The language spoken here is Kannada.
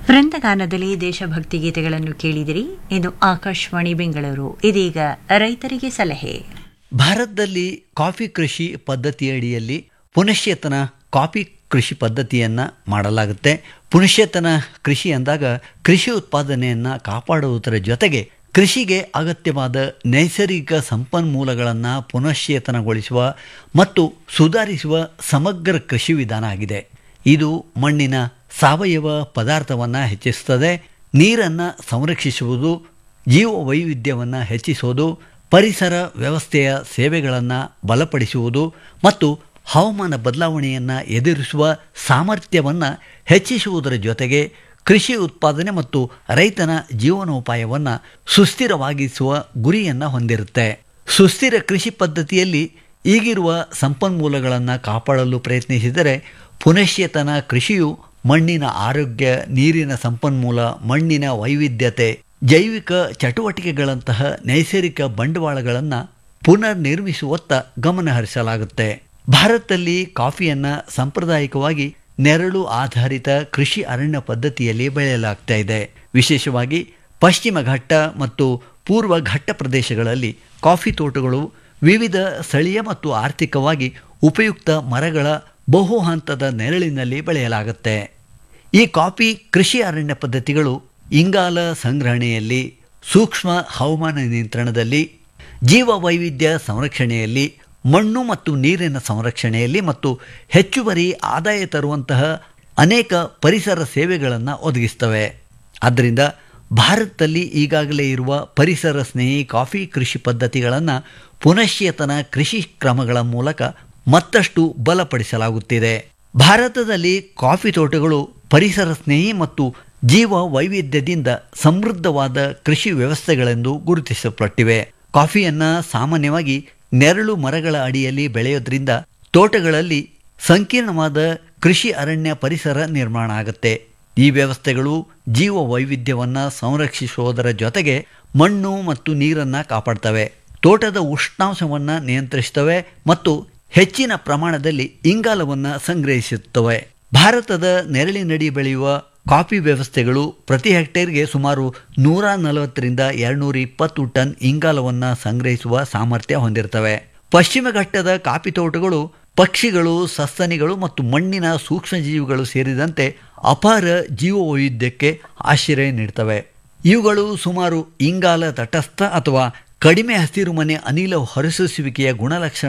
ವೃಂದಗಾನದಲ್ಲಿ ದೇಶಭಕ್ತಿ ಗೀತೆಗಳನ್ನು ಕೇಳಿದಿರಿ ಇದು ಆಕಾಶವಾಣಿ ಬೆಂಗಳೂರು ಇದೀಗ ರೈತರಿಗೆ ಸಲಹೆ ಭಾರತದಲ್ಲಿ ಕಾಫಿ ಕೃಷಿ ಪದ್ಧತಿಯಡಿಯಲ್ಲಿ ಪುನಶ್ಚೇತನ ಕಾಫಿ ಕೃಷಿ ಪದ್ಧತಿಯನ್ನು ಮಾಡಲಾಗುತ್ತೆ ಪುನಶ್ಚೇತನ ಕೃಷಿ ಅಂದಾಗ ಕೃಷಿ ಉತ್ಪಾದನೆಯನ್ನು ಕಾಪಾಡುವುದರ ಜೊತೆಗೆ ಕೃಷಿಗೆ ಅಗತ್ಯವಾದ ನೈಸರ್ಗಿಕ ಸಂಪನ್ಮೂಲಗಳನ್ನು ಪುನಶ್ಚೇತನಗೊಳಿಸುವ ಮತ್ತು ಸುಧಾರಿಸುವ ಸಮಗ್ರ ಕೃಷಿ ವಿಧಾನ ಆಗಿದೆ ಇದು ಮಣ್ಣಿನ ಸಾವಯವ ಪದಾರ್ಥವನ್ನು ಹೆಚ್ಚಿಸುತ್ತದೆ ನೀರನ್ನು ಸಂರಕ್ಷಿಸುವುದು ಜೀವ ವೈವಿಧ್ಯವನ್ನು ಹೆಚ್ಚಿಸುವುದು ಪರಿಸರ ವ್ಯವಸ್ಥೆಯ ಸೇವೆಗಳನ್ನು ಬಲಪಡಿಸುವುದು ಮತ್ತು ಹವಾಮಾನ ಬದಲಾವಣೆಯನ್ನು ಎದುರಿಸುವ ಸಾಮರ್ಥ್ಯವನ್ನು ಹೆಚ್ಚಿಸುವುದರ ಜೊತೆಗೆ ಕೃಷಿ ಉತ್ಪಾದನೆ ಮತ್ತು ರೈತನ ಜೀವನೋಪಾಯವನ್ನು ಸುಸ್ಥಿರವಾಗಿಸುವ ಗುರಿಯನ್ನು ಹೊಂದಿರುತ್ತೆ ಸುಸ್ಥಿರ ಕೃಷಿ ಪದ್ಧತಿಯಲ್ಲಿ ಈಗಿರುವ ಸಂಪನ್ಮೂಲಗಳನ್ನು ಕಾಪಾಡಲು ಪ್ರಯತ್ನಿಸಿದರೆ ಪುನಶ್ಚೇತನ ಕೃಷಿಯು ಮಣ್ಣಿನ ಆರೋಗ್ಯ ನೀರಿನ ಸಂಪನ್ಮೂಲ ಮಣ್ಣಿನ ವೈವಿಧ್ಯತೆ ಜೈವಿಕ ಚಟುವಟಿಕೆಗಳಂತಹ ನೈಸರ್ಗಿಕ ಬಂಡವಾಳಗಳನ್ನು ಪುನರ್ ನಿರ್ಮಿಸುವತ್ತ ಗಮನ ಹರಿಸಲಾಗುತ್ತೆ ಭಾರತದಲ್ಲಿ ಕಾಫಿಯನ್ನು ಸಾಂಪ್ರದಾಯಿಕವಾಗಿ ನೆರಳು ಆಧಾರಿತ ಕೃಷಿ ಅರಣ್ಯ ಪದ್ಧತಿಯಲ್ಲಿ ಬೆಳೆಯಲಾಗ್ತಾ ಇದೆ ವಿಶೇಷವಾಗಿ ಪಶ್ಚಿಮ ಘಟ್ಟ ಮತ್ತು ಪೂರ್ವ ಘಟ್ಟ ಪ್ರದೇಶಗಳಲ್ಲಿ ಕಾಫಿ ತೋಟಗಳು ವಿವಿಧ ಸ್ಥಳೀಯ ಮತ್ತು ಆರ್ಥಿಕವಾಗಿ ಉಪಯುಕ್ತ ಮರಗಳ ಬಹು ಹಂತದ ನೆರಳಿನಲ್ಲಿ ಬೆಳೆಯಲಾಗುತ್ತೆ ಈ ಕಾಫಿ ಕೃಷಿ ಅರಣ್ಯ ಪದ್ಧತಿಗಳು ಇಂಗಾಲ ಸಂಗ್ರಹಣೆಯಲ್ಲಿ ಸೂಕ್ಷ್ಮ ಹವಾಮಾನ ನಿಯಂತ್ರಣದಲ್ಲಿ ಜೀವ ವೈವಿಧ್ಯ ಸಂರಕ್ಷಣೆಯಲ್ಲಿ ಮಣ್ಣು ಮತ್ತು ನೀರಿನ ಸಂರಕ್ಷಣೆಯಲ್ಲಿ ಮತ್ತು ಹೆಚ್ಚುವರಿ ಆದಾಯ ತರುವಂತಹ ಅನೇಕ ಪರಿಸರ ಸೇವೆಗಳನ್ನು ಒದಗಿಸ್ತವೆ ಆದ್ದರಿಂದ ಭಾರತದಲ್ಲಿ ಈಗಾಗಲೇ ಇರುವ ಪರಿಸರ ಸ್ನೇಹಿ ಕಾಫಿ ಕೃಷಿ ಪದ್ಧತಿಗಳನ್ನು ಪುನಶ್ಚೇತನ ಕೃಷಿ ಕ್ರಮಗಳ ಮೂಲಕ ಮತ್ತಷ್ಟು ಬಲಪಡಿಸಲಾಗುತ್ತಿದೆ ಭಾರತದಲ್ಲಿ ಕಾಫಿ ತೋಟಗಳು ಪರಿಸರ ಸ್ನೇಹಿ ಮತ್ತು ಜೀವ ವೈವಿಧ್ಯದಿಂದ ಸಮೃದ್ಧವಾದ ಕೃಷಿ ವ್ಯವಸ್ಥೆಗಳೆಂದು ಗುರುತಿಸಲ್ಪಟ್ಟಿವೆ ಕಾಫಿಯನ್ನು ಸಾಮಾನ್ಯವಾಗಿ ನೆರಳು ಮರಗಳ ಅಡಿಯಲ್ಲಿ ಬೆಳೆಯೋದ್ರಿಂದ ತೋಟಗಳಲ್ಲಿ ಸಂಕೀರ್ಣವಾದ ಕೃಷಿ ಅರಣ್ಯ ಪರಿಸರ ನಿರ್ಮಾಣ ಆಗುತ್ತೆ ಈ ವ್ಯವಸ್ಥೆಗಳು ಜೀವ ವೈವಿಧ್ಯವನ್ನು ಸಂರಕ್ಷಿಸುವುದರ ಜೊತೆಗೆ ಮಣ್ಣು ಮತ್ತು ನೀರನ್ನು ಕಾಪಾಡ್ತವೆ ತೋಟದ ಉಷ್ಣಾಂಶವನ್ನು ನಿಯಂತ್ರಿಸುತ್ತವೆ ಮತ್ತು ಹೆಚ್ಚಿನ ಪ್ರಮಾಣದಲ್ಲಿ ಇಂಗಾಲವನ್ನು ಸಂಗ್ರಹಿಸುತ್ತವೆ ಭಾರತದ ನೆರಳಿನಡಿ ಬೆಳೆಯುವ ಕಾಫಿ ವ್ಯವಸ್ಥೆಗಳು ಪ್ರತಿ ಹೆಕ್ಟೇರ್ಗೆ ಸುಮಾರು ನೂರ ನಲವತ್ತರಿಂದ ಎರಡುನೂರ ಇಪ್ಪತ್ತು ಟನ್ ಇಂಗಾಲವನ್ನು ಸಂಗ್ರಹಿಸುವ ಸಾಮರ್ಥ್ಯ ಹೊಂದಿರ್ತವೆ ಪಶ್ಚಿಮ ಘಟ್ಟದ ಕಾಫಿ ತೋಟಗಳು ಪಕ್ಷಿಗಳು ಸಸ್ತನಿಗಳು ಮತ್ತು ಮಣ್ಣಿನ ಸೂಕ್ಷ್ಮಜೀವಿಗಳು ಸೇರಿದಂತೆ ಅಪಾರ ಜೀವವೈವಿಧ್ಯಕ್ಕೆ ಆಶ್ರಯ ನೀಡ್ತವೆ ಇವುಗಳು ಸುಮಾರು ಇಂಗಾಲ ತಟಸ್ಥ ಅಥವಾ ಕಡಿಮೆ ಹಸಿರುಮನೆ ಅನಿಲ ಹೊರಸೂಸುವಿಕೆಯ ಗುಣಲಕ್ಷಣ